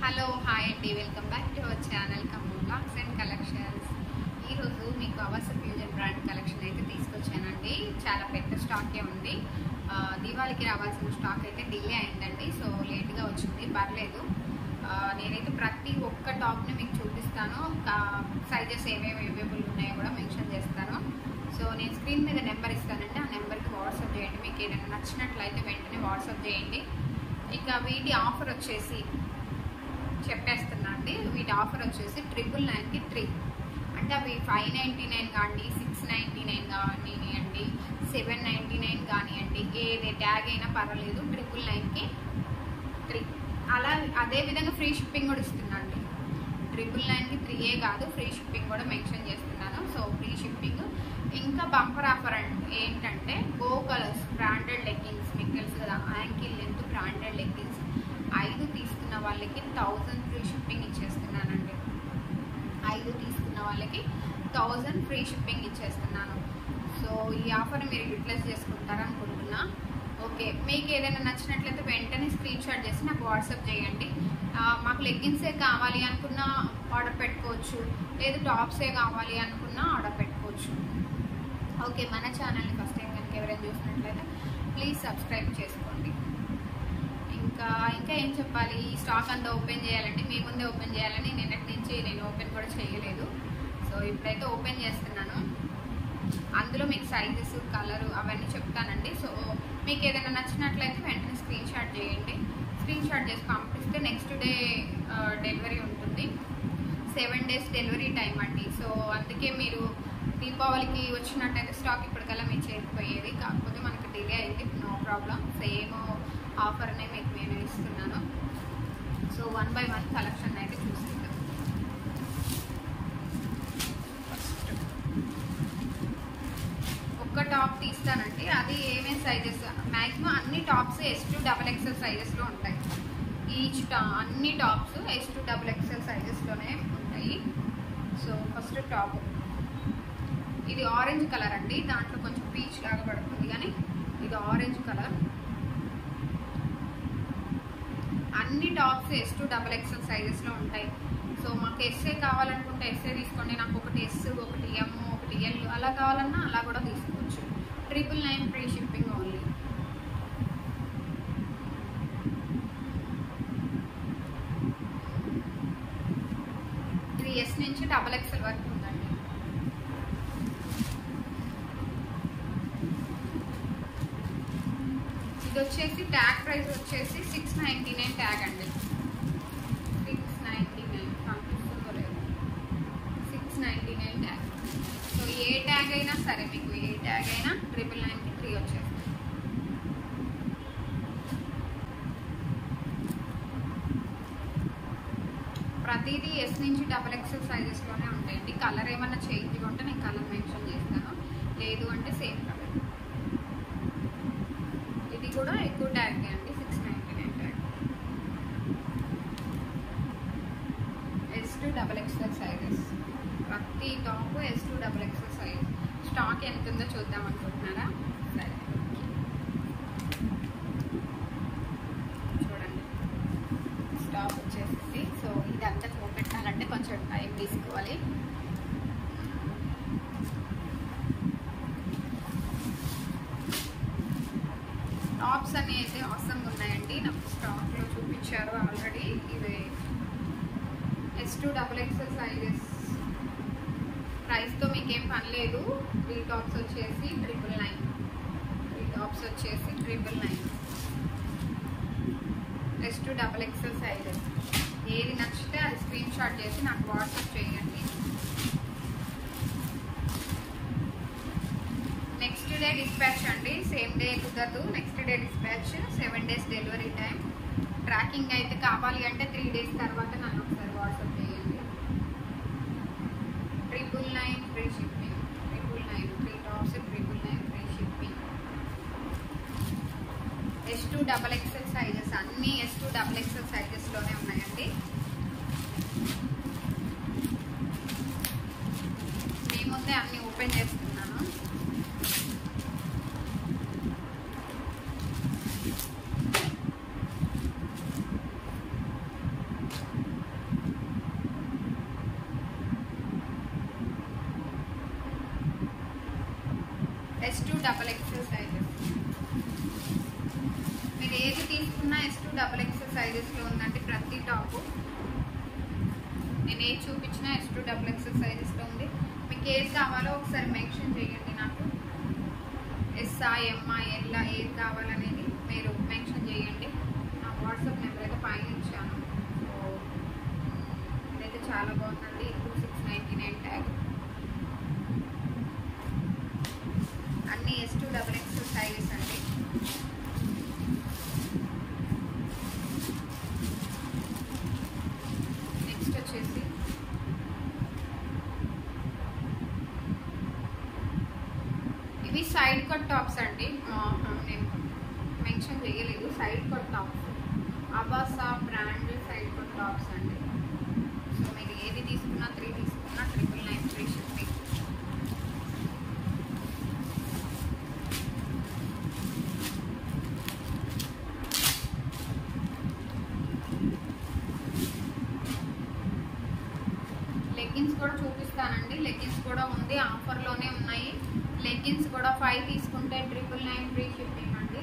Hello hi అండి welcome back to our channel Khammam blogs and collections ఈరోజు మీకు hours fusion brand collection అయితే తీసుకొచ్చానండి చాలా పెద్ద స్టాకే ఉంది ఆ, దీవాళికి రావాల్సిన స్టాక్ అయితే డిలే అయిందండి సో లేట్గా వచ్చింది పర్లేదు ఆ, నేనైతే ప్రతి ఒక్క టాప్ని మీకు చూపిస్తాను సైజెస్ ఏమేమి అవైలబుల్ ఉన్నాయో కూడా మెన్షన్ చేస్తాను సో నేను స్క్రీన్ మీద నెంబర్ ఇస్తానండి ఆ నెంబర్కి వాట్సాప్ చేయండి మీకు ఏదైనా నచ్చినట్లయితే వెంటనే వాట్సాప్ చేయండి ఇక వీటి ఆఫర్ వచ్చేసి చెప్పేస్తున్నా అండి వీటి ఆఫర్ వచ్చేసి ట్రిపుల్ నైన్కి త్రీ అంటే అవి ఫైవ్ నైంటీ నైన్ కానీ సిక్స్ నైంటీ నైన్ కానివ్వండి సెవెన్ నైంటీ నైన్ కానివ్వండి ఏదే ట్యాగ్ అయినా పర్వాలేదు ట్రిపుల్ నైన్కి త్రీ అలా అదే విధంగా ఫ్రీ షిప్పింగ్ కూడా ఇస్తున్నా అండి ట్రిపుల్ నైన్కి త్రీయే కాదు ఫ్రీ షిప్పింగ్ కూడా మెన్షన్ చేస్తున్నాను సో ఫ్రీ షిప్పింగ్ ఇంకా బంపర్ ఆఫర్ అంటే ఏంటంటే గో కలర్స్ బ్రాండెడ్ లెగ్గిన్స్ మీకు తెలుసు కదా యాంకిల్ లెంత్ బ్రాండెడ్ లెగ్గిన్స్ ఐదు తీసుకున్న వాళ్ళకి థౌజండ్ ఫ్రీ షిప్పింగ్ ఇచ్చేస్తున్నానండి ఐదు తీసుకున్న వాళ్ళకి థౌజండ్ ఫ్రీ షిప్పింగ్ ఇచ్చేస్తున్నాను సో ఈ ఆఫర్ మీరు యూటిలైజ్ చేసుకుంటారనుకుంటున్నా ఓకే మీకు ఏదైనా నచ్చినట్లయితే వెంటనే స్క్రీన్ షాట్ చేసి నాకు వాట్సాప్ చేయండి ఆ, మాకు లెగ్గిన్సే కావాలి అనుకున్నా ఆర్డర్ పెట్టుకోవచ్చు లేదు టాప్సే కావాలి అనుకున్నా ఆర్డర్ పెట్టుకోవచ్చు ఓకే మన ఛానల్ని ఫస్ట్ టైం కనుక ఎవరైనా చూసినట్లయితే ప్లీజ్ సబ్స్క్రైబ్ చేసుకోండి ఇంకా ఇంకా ఏం చెప్పాలి ఈ స్టాక్ అంతా ఓపెన్ చేయాలంటే మీ ముందే ఓపెన్ చేయాలని నిన్నటి నుంచి నేను ఓపెన్ కూడా చేయలేదు సో ఇప్పుడైతే ఓపెన్ చేస్తున్నాను అందులో మీకు సైజెస్ కలరు అవన్నీ చెప్తానండి సో మీకు ఏదైనా నచ్చినట్లయితే వెంటనే స్క్రీన్ షాట్ చేయండి స్క్రీన్ షాట్ చేసి పంపిస్తే నెక్స్ట్ డే డెలివరీ ఉంటుంది సెవెన్ డేస్ డెలివరీ టైం అండి సో అందుకే మీరు దీపావళికి వచ్చినట్టయితే స్టాక్ ఇప్పటికల్లా మీకు చేరిపోయేది కాకపోతే మనకి డిలే అయింది నో ప్రాబ్లం సేమ్ ఆఫర్నే మీకు నేను ఇస్తున్నాను so one by one collection అయితే చూసుకుంటాం ఫస్ట్ ఒక్క టాప్ తీస్తానండి అది ఏమేమి సైజెస్ మ్యాక్సిమం అన్ని tops S to double XL సైజెస్లో ఉంటాయి ఈచ్ టా అన్ని tops S to double XL సైజెస్లోనే ఉంటాయి సో ఫస్ట్ టాప్ ఇది ఆరెంజ్ కలర్ అండి దాంట్లో కొంచెం పీచ్ లాగా పడుతుంది కానీ ఇది ఆరెంజ్ కలర్ అన్ని tops S to double XL సైజెస్లో ఉంటాయి సో మాకు ఎస్ఏ కావాలనుకుంటే ఎస్ఏ తీసుకోండి నాకు ఒకటి ఎస్ ఒకటి ఎమ్ ఒకటి ఎల్ అలా కావాలన్నా అలా కూడా తీసుకోవచ్చు triple nine free shipping only ఇది ఎస్ నుంచి డబల్ ఎక్సెల్ వరకు ఉందండి ఇది వచ్చేసి ట్యాగ్ ప్రైస్ వచ్చేసి సిక్స్ నైంటీ నైన్ ట్యాగ్ అండి సిక్స్ నైంటీ నైన్ కనిపిస్తుందో లేదు six ninety nine tag so ఏ ట్యాగ్ అయినా సరే మీకు ఏ ట్యాగ్ అయినా ట్రిపుల్ నైన్కి త్రీ వచ్చేస్తుంది ప్రతిదీ ఎస్ నుంచి డబల్ ఎక్సెల్ సైజెస్లోనే ఉంటాయండి కలర్ ఏమన్నా చేంజ్ ఉంటే నేను కలర్ మెన్షన్ చేస్తాను లేదు అంటే సేమ్ కలర్ ఇది కూడా ఎక్కువ ట్యాగ్ అండి six ninety nine tag S to double XL sizes ప్రతి top S to double XL size stock ఎంత ఉందో చూద్దాం అనుకుంటున్నారా సరే చూడండి స్టాక్ వచ్చేసింది సో ఇదంతా చూపెట్టాలంటే కొంచెం టైం తీసుకోవాలి టాప్స్ అన్ని అయితే అవసరం ఉన్నాయండి నాకు స్టాక్లో చూపించారు ఆల్రెడీ ఇది S to double XL sizes ప్రైస్తో మీకేం పని లేదు త్రీ టాప్స్ వచ్చేసి ట్రిపుల్ నైన్ త్రీ టాప్స్ వచ్చేసి triple nine S to double XL sizes ఏది నచ్చితే అది స్క్రీన్ షాట్ చేసి నాకు వాట్సాప్ చేయండి నెక్స్ట్ డే డిస్పాచ్ అండి సేమ్ డే కుదరదు next day dispatch seven days delivery time tracking అయితే కావాలి అంటే త్రీ డేస్ తర్వాత నన్ను ఒకసారి వాట్సాప్ చేయండి triple nine free shipping triple nine three tops triple nine free shipping S to double XL sizes అన్ని ఎస్ టూ డబల్ ఎక్స్ఎల్ సైజెస్లోనే ఉన్నాయండి మీ ముందే అన్ని ఓపెన్ చేస్తున్నాను డబల్ ఎక్సెల్ సైజెస్ మీరు ఏది తీసుకున్నా ఎస్ టూ డబల్ ఎక్సెల్ సైజెస్లో ఉందండి ప్రతి టాపు నేను ఏది చూపించినా ఎస్ టూ డబుల్ ఎక్సెల్ సైజెస్లో ఉంది మీకు ఏది కావాలో ఒకసారి మెన్షన్ చేయండి నాకు ఎస్ఆ ఎంఆ ఎల్లా ఏది కావాలనేది మీరు మెన్షన్ చేయండి నా వాట్సాప్ నెంబర్ అయితే పైన ఇచ్చాను సో ఇదైతే చాలా బాగుందండి two six ninety nine tag అన్ని S to double XL sizes అండి నెక్స్ట్ వచ్చేసి ఇవి సైడ్ కట్ టాప్స్ అండి ఆ, నేను మెన్షన్ చేయలేదు సైడ్ కట్ టాప్స్ అబాసా బ్రాండ్ సైడ్ కట్ టాప్స్ అండి సో మీరు ఏది తీసుకున్నా త్రీ తీసుకున్నా triple nine free shipping leggings కూడా చూపిస్తానండి లెగ్గిన్స్ కూడా ఉంది ఆఫర్లోనే ఉన్నాయి లెగ్గిన్స్ కూడా ఫైవ్ తీసుకుంటే ట్రిపుల్ నైన్ ఫ్రీ షిప్పింగ్ అండి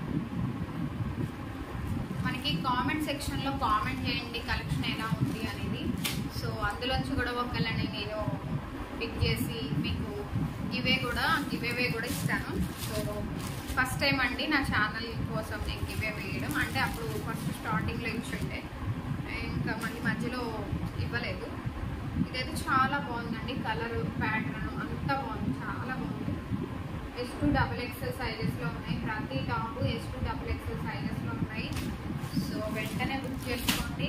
మనకి కామెంట్ సెక్షన్లో కామెంట్ చేయండి కలెక్షన్ ఎలా ఉంది అనేది సో అందులోంచి కూడా ఒకళ్ళని నేను పిక్ చేసి మీకు ఇవే కూడా ఇవేవే కూడా ఇస్తాను సో ఫస్ట్ టైం అండి నా ఛానల్ కోసం నేను ఇవే వేయడం అంటే అప్పుడు ఫస్ట్ స్టార్టింగ్లో ఇచ్చుండే ఇంకా మళ్ళీ మధ్యలో ఇవ్వలేదు ఇదైతే చాలా బాగుందండి కలర్ ప్యాటర్న్ అంతా బాగుంది చాలా బాగుంది ఎస్ టూ డబుల్ ఎక్స్ఎల్ సైజెస్లో ఉన్నాయి ప్రతి top S to double XL సైజెస్లో ఉన్నాయి సో వెంటనే బుక్ చేసుకోండి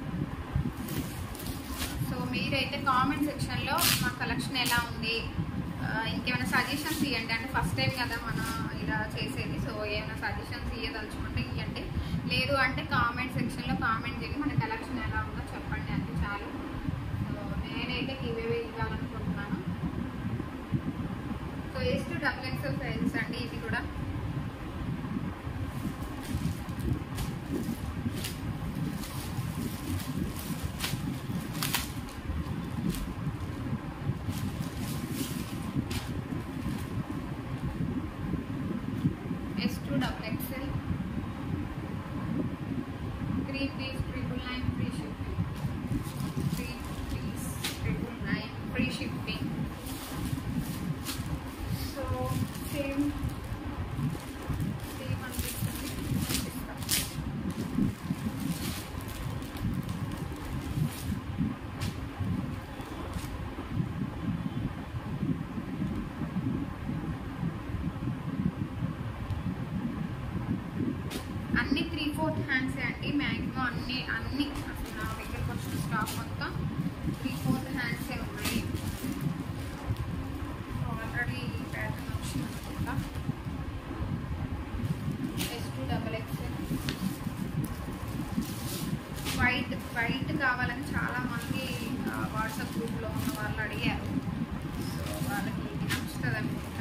సో మీరైతే కామెంట్ సెక్షన్లో మా కలెక్షన్ ఎలా ఉంది ఆ, ఇంకేమైనా సజెషన్స్ ఇవ్వండి అంటే ఫస్ట్ టైం కదా మనం ఇలా చేసేది సో ఏమైనా సజెషన్స్ ఇవ్వదలుచుకుంటే ఇవ్వండి లేదు అంటే కామెంట్ సెక్షన్లో కామెంట్ చేసి మన కలెక్షన్ ఎలా ఉందో చెప్పండి అంటే చాలు సో నేనైతే ఇవేవే ఇవ్వాలనుకుంటున్నాను so S to double XL sizes అండి ఇది కూడా S to double XL three piece triple nine free shipping three piece triple nine free shipping so same same అనిపిస్తుంది చూపిస్తా. అన్ని త్రీ ఫోర్త్ హ్యాండ్సే అండి మ్యాక్సిమం అన్ని అన్ని అసలు నా దగ్గరకు వచ్చిన స్టాక్ మొత్తం త్రీ ఫోర్త్ హ్యాండ్సే ఉన్నాయి ఆల్రెడీ ప్యాటర్న్ వచ్చింది అనుకుంటా S to double XL white white కావాలని చాలా మంది వాట్సాప్ గ్రూప్లో ఉన్న వాళ్ళు అడిగారు సో వాళ్ళకి ఇది నచ్చుతుంది అనుకుంటా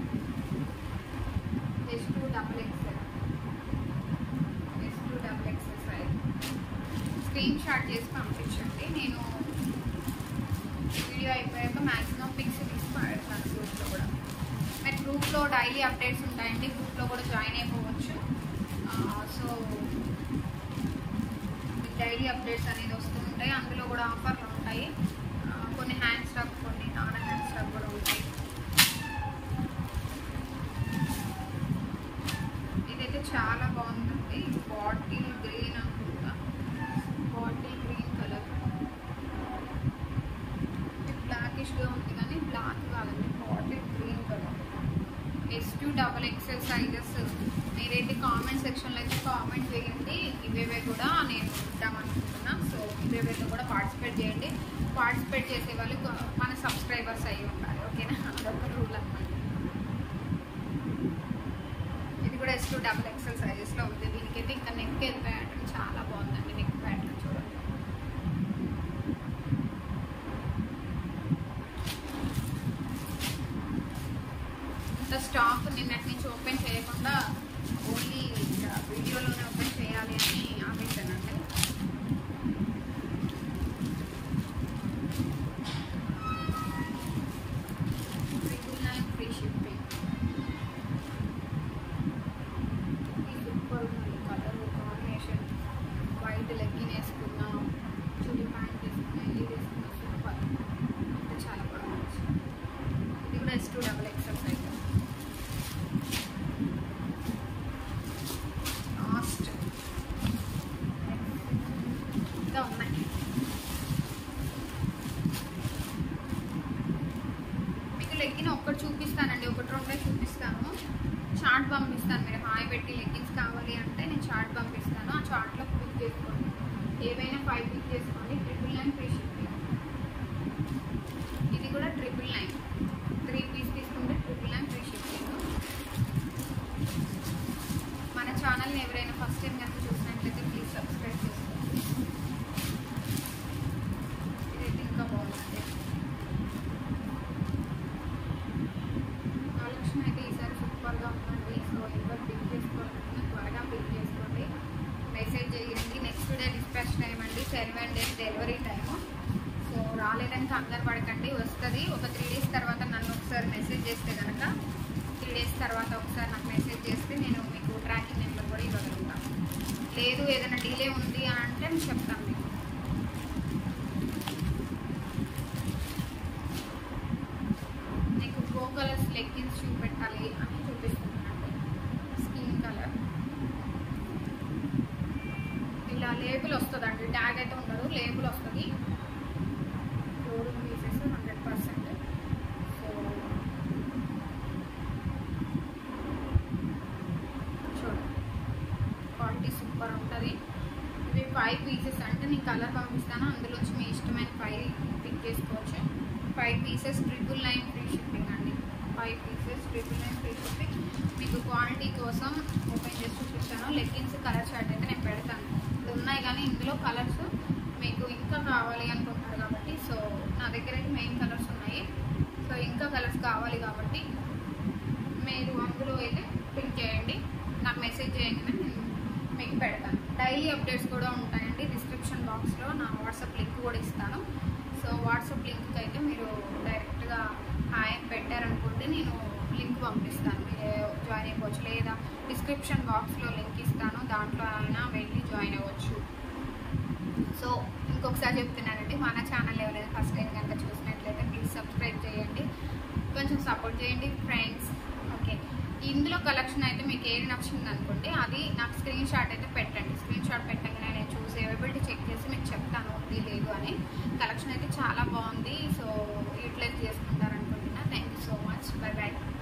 S to double XL S to double XL size screen shot చేసి పంపించండి నేను వీడియో అయిపోయాక మ్యాక్సిమం పిక్స్ తీసి పెడతాను గ్రూప్లో కూడా మీరు గ్రూప్లో డైలీ అప్డేట్స్ ఉంటాయండి గ్రూప్లో కూడా జాయిన్ అయిపోవచ్చు సో డైలీ అప్డేట్స్ అనేది వస్తూ ఉంటాయి అందులో కూడా ఆఫర్లు ఉంటాయి ఆ, కొన్ని హ్యాండ్ స్టాక్ కొన్ని నాన్ హ్యాండ్ స్టాక్ కూడా ఉంటాయి ఇదైతే చాలా బాగుందండి బాటిల్ గ్రీన్ అనుకుంటా బాటిల్ గ్రీన్ కలర్ బ్లాకిష్గా ఉంది కానీ బ్లాక్ కాదండి bottle green colour S to double XL sizes మీరైతే కామెంట్ సెక్షన్లో అయితే కామెంట్ చేయండి ఇవేవే కూడా నేను ఇద్దామనుకుంటున్నా సో ఇవేవేలో కూడా పార్టిసిపేట్ చేయండి పార్టిసిపేట్ చేసే వాళ్ళు కొ- మన సబ్స్క్రైబర్స్ అయి ఉండాలి ఓకేనా అదొక రూల్ అనమాట ఇది కూడా ఎస్ టూ డబల్ ఎక్స్ఎల్ సైజెస్లో ఉంది దీనికైతే ఇంకా నెక్ ప్యాటర్న్ చాలా బాగుందండి నెక్ ప్యాటర్న్ చూడండి ఇంత స్టాక్ నిన్నటి నుంచి ఓపెన్ చేయకుండా ఓన్లీ వీడియోలోనే ఓపెన్ చేయాలి అని ఆపేసానండి ట్రిపుల్ నైన్ ఫ్రీ షిప్పింగ్ ఇంకా ఉన్నాయి మీకు లెగ్గిన్ ఒక్కటి చూపిస్తానండి ఒకటి రెండే చూపిస్తాను చార్ట్ పంపిస్తాను మీరు హాయ్ పెట్టి లెగ్గిన్స్ కావాలి అంటే నేను చార్ట్ పంపిస్తాను ఆ చార్ట్లో పిక్ చేసుకోండి ఏవైనా ఫైవ్ పిక్ చేసుకోండి ట్రిపుల్ నైన్ ఫ్రీ షిప్పింగ్ ఇది కూడా ట్రిపుల్ నైన్ త్రీ పీస్ తీసుకుంటే ట్రిపుల్ నైన్ ఫ్రీ షిప్పింగ్ మన ఛానల్ని ఎవరైనా ఫస్ట్ టైం కనుక చూసినట్లయితే ప్లీజ్ సబ్స్క్రైబ్ చేసుకోండి ఇదైతే ఇంకా బాగుంటుంది కలెక్షన్ అయితే ఈసారి సూపర్గా ఉందండి సో ఎవరు పిక్ చేసుకోవాలన్నా త్వరగా పిక్ చేసుకోండి మెసేజ్ చేయండి నెక్స్ట్ డే డిస్పాచ్ టైం అండి seven days delivery time so రాలేదని కంగారు పడకండి వస్తుంది ఒక త్రీ డేస్ తర్వాత నన్ను ఒకసారి మెసేజ్ చేస్తే కనుక త్రీ డేస్ తర్వాత ఒకసారి నాకు మెసేజ్ చేస్తే నేను మీకు ట్రాకింగ్ నెంబర్ కూడా ఇవ్వగలుగుతాను లేదు ఏదైనా డిలే ఉంది అని అంటే నేను చెప్తాను మీకు నీకు గో కలర్స్ లెగ్గిన్స్ చూపెట్టాలి అని చూపిస్తున్నానండి స్కిన్ కలర్ ఇలా లేబుల్ వస్తుందండి ట్యాగ్ అయితే ఉండదు లేబుల్ వస్తుంది showroom pieces hundred percent so చూడండి క్వాలిటీ సూపర్ ఉంటుంది ఇవి ఫైవ్ పీసెస్ అంటే నేను కలర్ పంపిస్తాను అందులోంచి మీ ఇష్టమైన ఫైవ్ పిక్ చేసుకోవచ్చు five pieces triple nine free shipping అండి five pieces triple nine free shipping మీకు క్వాలిటీ కోసం ఓపెన్ చేసి చూపిస్తాను లెగ్గిన్స్ కలర్ షర్ట్ అయితే నేను పెడతాను ఇది ఉన్నాయి కానీ ఇందులో కలర్స్ మీకు ఇంకా కావాలి అనుకుంటున్నారు కాబట్టి సో నా దగ్గర అయితే మెయిన్ కలర్స్ ఉన్నాయి సో ఇంకా కలర్స్ కావాలి కాబట్టి మీరు అందులో అయితే పిక్ చేయండి నాకు మెసేజ్ చేయండి నేను మీకు పెడతాను డైలీ అప్డేట్స్ కూడా ఉంటాయండి డిస్క్రిప్షన్ బాక్స్లో నా వాట్సాప్ లింక్ కూడా ఇస్తాను సో వాట్సాప్ లింక్కి అయితే మీరు డైరెక్ట్గా హాయ్ పెట్టారనుకుంటే నేను లింక్ పంపిస్తాను మీరు జాయిన్ అయిపోవచ్చు లేదా డిస్క్రిప్షన్ బాక్స్లో లింక్ ఇస్తాను దాంట్లో అయినా వెళ్ళి జాయిన్ అవ్వచ్చు సో ఇంకొకసారి చెప్తున్నానండి మన ఛానల్ ఎవరైనా ఫస్ట్ టైం కనుక చూసినట్లయితే ప్లీజ్ సబ్స్క్రైబ్ చేయండి కొంచెం సపోర్ట్ చేయండి ఫ్రెండ్స్ ఓకే ఇందులో కలెక్షన్ అయితే మీకు ఏది నచ్చింది అనుకోండి అది నాకు స్క్రీన్ షాట్ అయితే పెట్టండి స్క్రీన్ షాట్ పెట్టగానే నేను చూసి అవైలబిలిటీ చెక్ చేసి మీకు చెప్తాను ఉంది లేదు అని కలెక్షన్ అయితే చాలా బాగుంది సో యూటిలైజ్ చేసుకుంటారనుకుంటున్నా thank you so much bye by